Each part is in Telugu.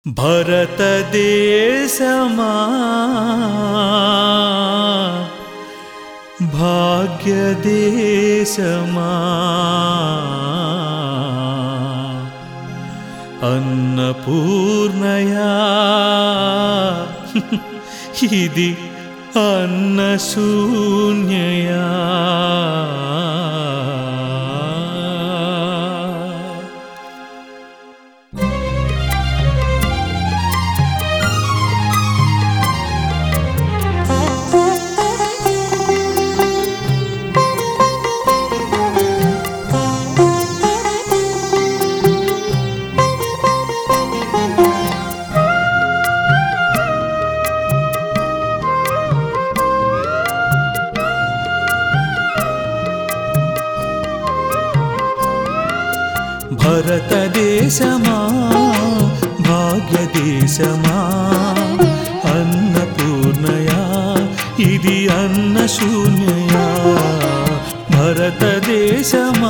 భరతదేశమా భాగ్యదేశమా అన్నపూర్ణయా ఇది అన్నశూన్యయా భరతదేశమా భాగ్యదేశమా అన్నపూర్ణయా ఇది అన్నశూన్యయా భరతదేశమా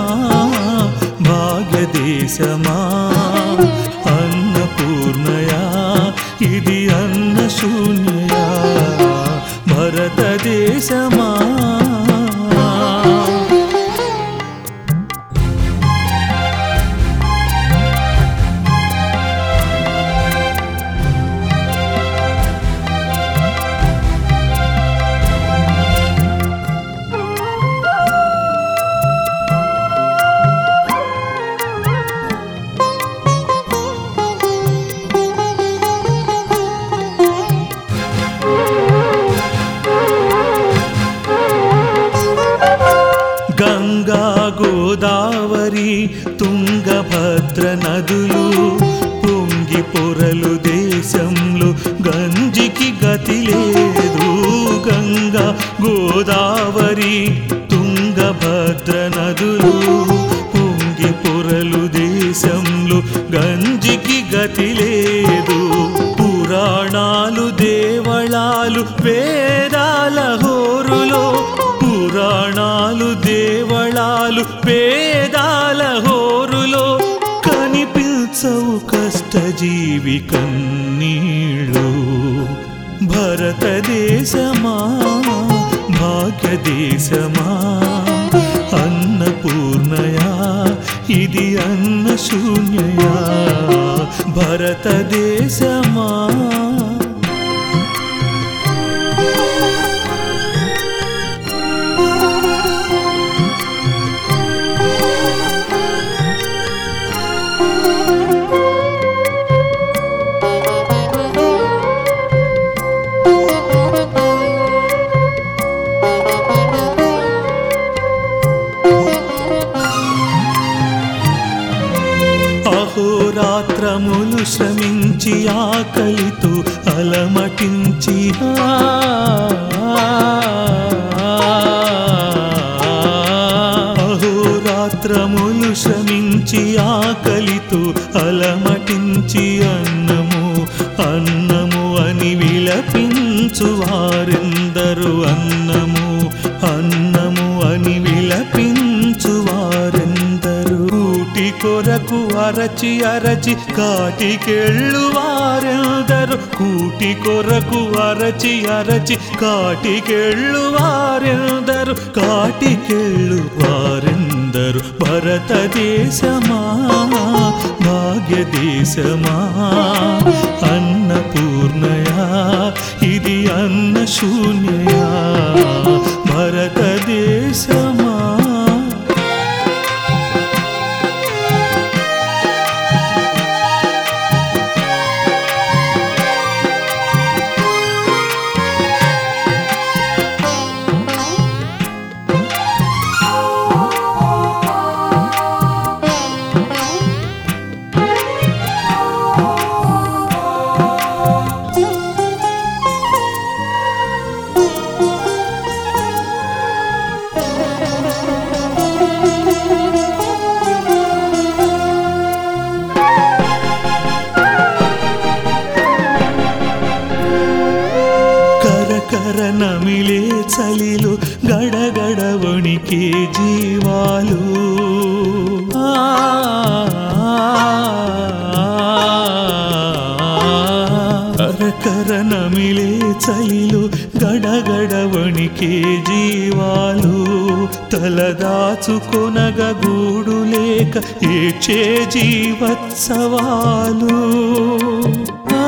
భాగ్యదేశమా అన్నపూర్ణయా ఇది అన్నశూన్యయా భరతదేశమా గంగా గోదావరి తుంగభద్ర నదులు పొంగి పొరలు దేశంలో గంజికి గతి లేదు గంగా గోదావరి తుంగభద్ర నదులు పొంగి పొరలు దేశంలో గంజికి గతి లేదు పురాణాలు దేవళాలు వేదాల హోరులో పురాణాలు దేవళాలు వేదాల హోరులో కనిపించవు కష్టజీవి కన్నీళ్ళు భరతదేశమా భాగ్యదేశమా అన్నపూర్ణయా ఇది అన్నశూన్యయా భరతదేశమా అహోరాత్రములు శ్రమించి ఆకలితో అలమటించి ఆ, అహోరాత్రములు శ్రమించి ఆకలితో అలమటించి అన్నము అన్నము అని విలపించు వారెందరు అన్నము అన్నము అని విలపించు వారెందరు కూటి కొరకు అరచి అరచి కాటికెళ్ళు వారెందరు కూటి కొరకు అరచి అరచి కాటికెళ్ళు వారెందరు కాటికెళ్ళు వారెందరు భరతదేశమా భాగ్యదేశమా అన్నపూర్ణయా ఇది అన్నశూన్యయా భరతదేశమా కరకర నమిలే చలిలు గడగడ వణికే జీవాలు ఆ కరకర నమిలే చలిలో గడగడ వణికే జీవాలు తలదాచుకొనగ గూడు లేక ఏడ్చే జీవత్సవాలు ఆ,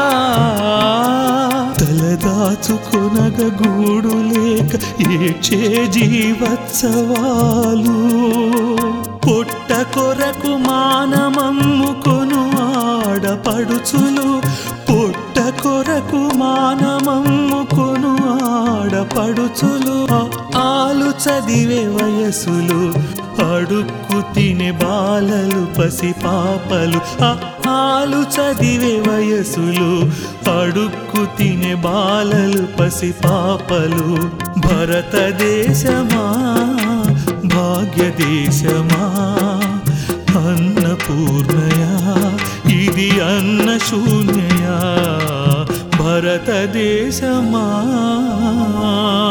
తలదాచుకొనగ గూడు లేక ఏడ్చే జీవత్సవాలు పొట్ట కొరకు మానమమ్ముకొను ఆడపడుచులు పొట్ట కొరకు మానమమ్ముకొను ఆడపడుచులు ఆలు చదివే వయసులు అడుక్కు తినే బాలలు పసిపాపలు ఆ ఆలు చదివే వయసులు అడుక్కు తినే బాలలు పసిపాపలు భరతదేశమా భాగ్యదేశమా అన్నపూర్ణయా ఇది అన్న శూన్యయా భరతదేశమా